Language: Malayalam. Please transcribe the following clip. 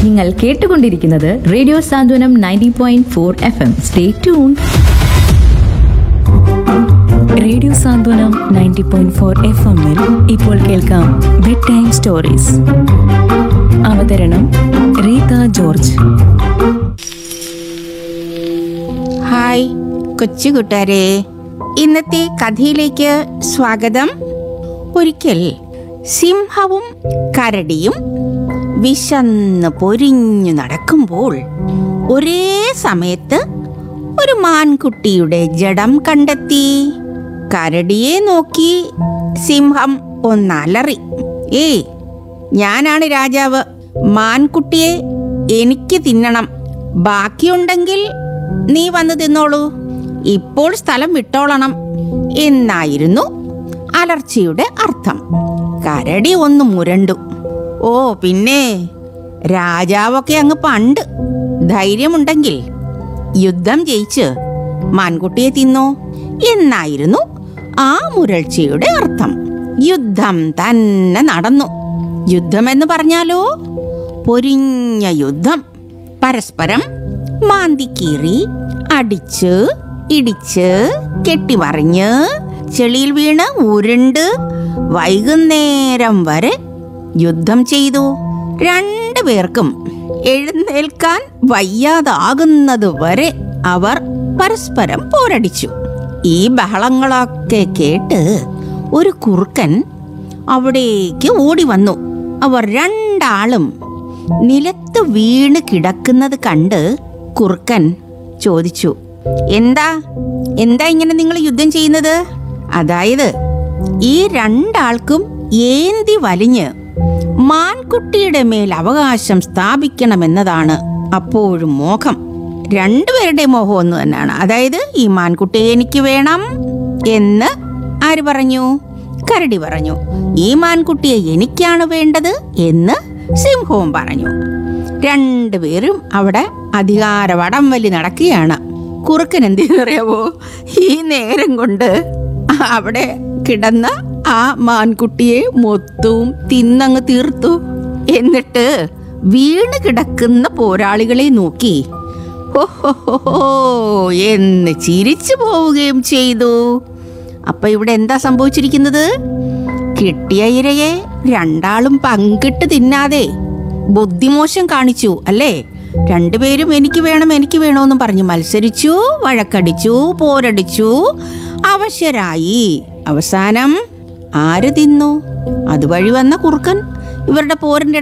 നിങ്ങൾ കേട്ടുകൊണ്ടിരിക്കുന്നത് radio Santhwanam ninety point four F M stay tune radio Santhwanam ninety point four F എമ്മിൽ ഇപ്പോൾ കേൾക്കാം ബെഡ് ടൈം സ്റ്റോറീസ് അവതരണം റീത ജോർജ് ഹായ് കൊച്ചു കൂട്ടുകാരെ ഇന്നത്തെ കഥയിലേക്ക് സ്വാഗതം ഒരിക്കൽ സിംഹവും കരടിയും വിശന്ന് പൊരിഞ്ഞു നടക്കുമ്പോൾ ഒരേ സമയത്ത് ഒരു മാൻകുട്ടിയുടെ ജഡം കണ്ടെത്തി കരടിയെ നോക്കി സിംഹം ഒന്നലറി ഏയ് ഞാനാണ് രാജാവ് മാൻകുട്ടിയെ എനിക്ക് തിന്നണം ബാക്കിയുണ്ടെങ്കിൽ നീ വന്ന് തിന്നോളൂ ഇപ്പോൾ സ്ഥലം വിട്ടോളണം എന്നായിരുന്നു അലർച്ചയുടെ അർത്ഥം കരടി ഒന്ന് മുരണ്ടു ഓ പിന്നെ രാജാവൊക്കെ അങ്ങ് പണ്ട് ധൈര്യമുണ്ടെങ്കിൽ യുദ്ധം ജയിച്ച് മാൻകുട്ടിയെ തിന്നോ എന്നായിരുന്നു ആ മുരൾച്ചയുടെ അർത്ഥം യുദ്ധം തന്നെ നടന്നു യുദ്ധമെന്ന് പറഞ്ഞാലോ പൊരിഞ്ഞ യുദ്ധം പരസ്പരം മാന്തിക്കീറി അടിച്ച് ഇടിച്ച് കെട്ടിമറിഞ്ഞ് ചെളിയിൽ വീണ് ഉരുണ്ട് വൈകുന്നേരം വരെ യുദ്ധം ചെയ്തു രണ്ടു പേർക്കും എഴുന്നേൽക്കാൻ വയ്യാതാകുന്നത് വരെ അവർ പരസ്പരം പോരടിച്ചു ഈ ബഹളങ്ങളൊക്കെ കേട്ട് ഒരു കുറുക്കൻ അവിടേക്ക് ഓടി വന്നു അവർ രണ്ടാളും നിലത്ത് വീണ് കിടക്കുന്നത് കണ്ട് കുറുക്കൻ ചോദിച്ചു എന്താ എന്താ ഇങ്ങനെ നിങ്ങൾ യുദ്ധം ചെയ്യുന്നത് അതായത് ഈ രണ്ടാൾക്കും ഏന്തി വലിഞ്ഞ് മാൻകുട്ടിയുടെ മേൽ അവകാശം സ്ഥാപിക്കണമെന്നതാണ് അപ്പോഴും മോഹം രണ്ടുപേരുടെ മോഹം ഒന്ന് തന്നെയാണ് അതായത് ഈ മാൻകുട്ടിയെ എനിക്ക് വേണം എന്ന് ആര് പറഞ്ഞു കരടി പറഞ്ഞു ഈ മാൻകുട്ടിയെ എനിക്കാണ് വേണ്ടത് എന്ന് സിംഹവും പറഞ്ഞു രണ്ടുപേരും അവിടെ അധികാര വടം വലി നടക്കുകയാണ് കുറുക്കൻ എന്തിനറിയാവോ ഈ നേരം കൊണ്ട് അവിടെ കിടന്ന ആ മാൻകുട്ടിയെ മൊത്തവും തിന്നങ്ങ് തീർത്തു എന്നിട്ട് വീണ് കിടക്കുന്ന പോരാളികളെ നോക്കി ഓഹോ എന്ന് ചിരിച്ചു പോവുകയും ചെയ്തു അപ്പൊ ഇവിടെ എന്താ സംഭവിച്ചിരിക്കുന്നത് കിട്ടിയ ഇരയെ രണ്ടാളും പങ്കിട്ട് തിന്നാതെ ബുദ്ധിമോശം കാണിച്ചു അല്ലേ രണ്ടുപേരും എനിക്ക് വേണം എനിക്ക് വേണമെന്നും പറഞ്ഞ് മത്സരിച്ചു വഴക്കടിച്ചു പോരടിച്ചു അവശരായി അവസാനം ആര് തിന്നു അതുവഴി വന്ന കുറുക്കൻ ഇവരുടെ പോരിന്റെ